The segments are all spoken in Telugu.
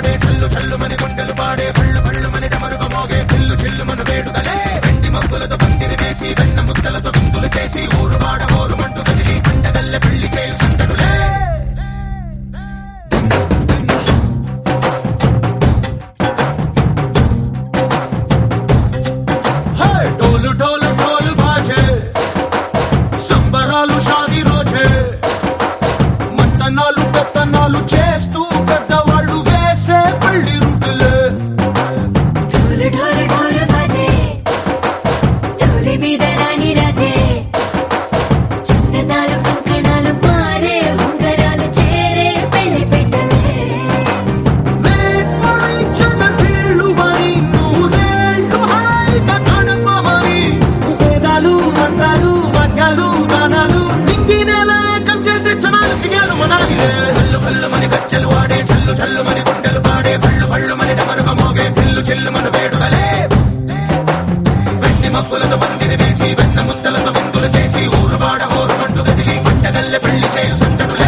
వాడే చల్లు చల్లుమని గుండెలు పాడే పళ్ళు పళ్ళుమని డమరుగ మోగే పిల్లు చిల్లుమను వేడుదలే వెండి మగ్గులతో పందిరి వేసి వెన్న ముద్దలతో విందులు చేసి ఊరు వాడ ఊరు మంటు కదిలి పండగల్లె పెళ్లి చేయు సందడులే హే, డోలు డోలు డోలు బాజే సంబరాలు షాది రోజే మట్టనాలు పెత్తనాలు చేస్తూ పెద్దవాళ్ళు వేసే పళ్ళి రుట్టులే ఢోలు ఢోలు ఢోలు బాజే ఢోలి మీద రాణి రాజే చిన్నదాలు కంకణాలు మారే ఉంగరాలు చేరే పెళ్లి పెట్టలే Made for each other వీళ్ళు మరి నూరేళ్ళు హాయిగా గడపమని వేదాలు మంత్రాలు వాక్యాలు గానాలు నింగినేల ఏకం చేసే క్షణాలు చిగాలు మనాలి చల్లు కల్లు మని గజ్జలు వాడే చల్లు చల్లు మని గుండెలు పాడే పళ్ళు పళ్ళు మని డమరుగ మోగే పిల్లు చిల్లు మన వేడుదలే వెండి మబ్బులతో పందిరి వేసి వెన్న ముద్దలతో విందులు చేసి ఊరు వాడ ఊరు మంటు కదిలి పంటగల్లె పెళ్లి చేయు సందడులే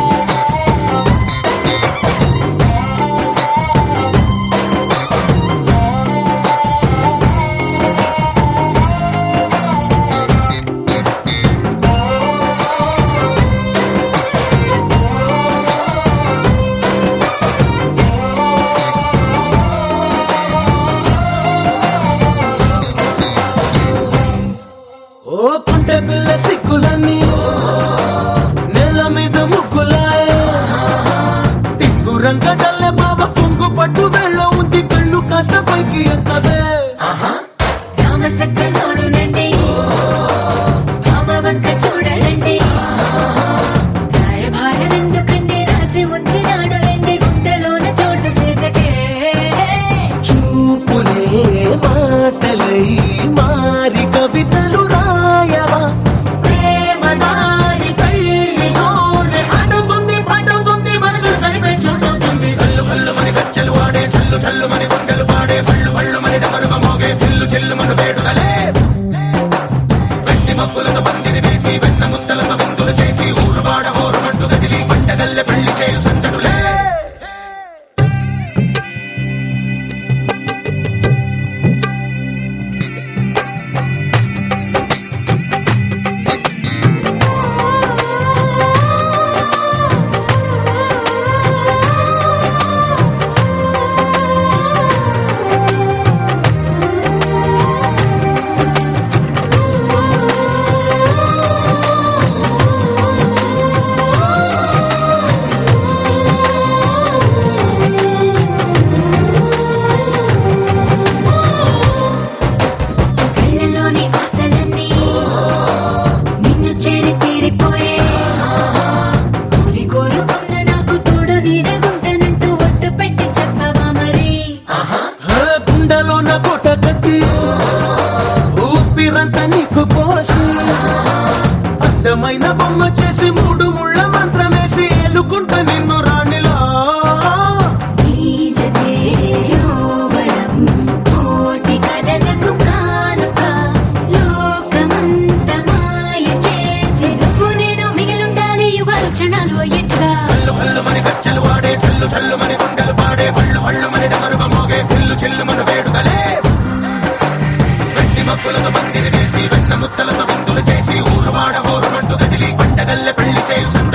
ఓ పుంటె పిల్ల సిక్కులన్నీ నేల మీద ముగ్గులాయ టింగు రంగడల్లె బాబ కొంగు పట్టు వెళ్ళ ఉంది కళ్ళు కాస్త పైకి ఎత్తదే రామసక్క నోడులండి భామ వంక చూడలండి రాయభారం ఎందుకండి రాసి ఉంచినాడు రండి గుండెలోన చోటు సీతకే చూపులే మాటలై మారి కవితలు రాయవా ప్రేమ దారి పెళ్లిలోనే అడుగుంది పడుగుంది మనసు కలిపే చూస్తుంది కల్లు కల్లు మని గజ్జలు వాడే చల్లు చల్లు మని గుండెలు పాడే పళ్ళు పళ్ళు మని డమరుగ మోగే పిల్లు చెల్లు మన వేడుదలే వెండి మబ్బులతో పందిరి వేసి వెన్న ముద్దలతో విందులు చేసి ఊరు వాడ ఊరు మంటు కదిలి పంటగల్లె పెళ్లి చేయు సందడులే కళ్ళలోని ఆశలన్నీ నిన్ను చేరి తీరిపోయే కోరి కోరుకున్న నాకు తోడు నీడగుంటానంటూ ఒట్టు పెట్టి చెప్పవా మరి గుండెలోన కోట కట్టి ఊపిరంతా నీకు పోసి అడ్డమైన బొమ్మ చేసి మూడు ముళ్ళ మంత్రమేసి ఎలుకుంటా నిన్ను రాణిలా ఈ జతే యోవరం కోటి కథలకు కానుక లోకమంత మాయ చేసి నువ్వు నేను మిగిలుండాలి యుగాలు క్షణాలు అయ్యేట్టుగా కల్లు కల్లు మని గజ్జలు వాడే చల్లు చల్లు మని గుండెలు పాడే పళ్ళు పళ్ళు మని డమరుగ మోగే పిల్లు చిల్లు మన వేడుదలే వెండి మబ్బులతో పందిరి వేసి వెన్న ముద్దలతో విందులు చేసి ఊరు వాడ ఊరు మంటు కదిలి పంటగల్లె పెళ్లి చేయు సంద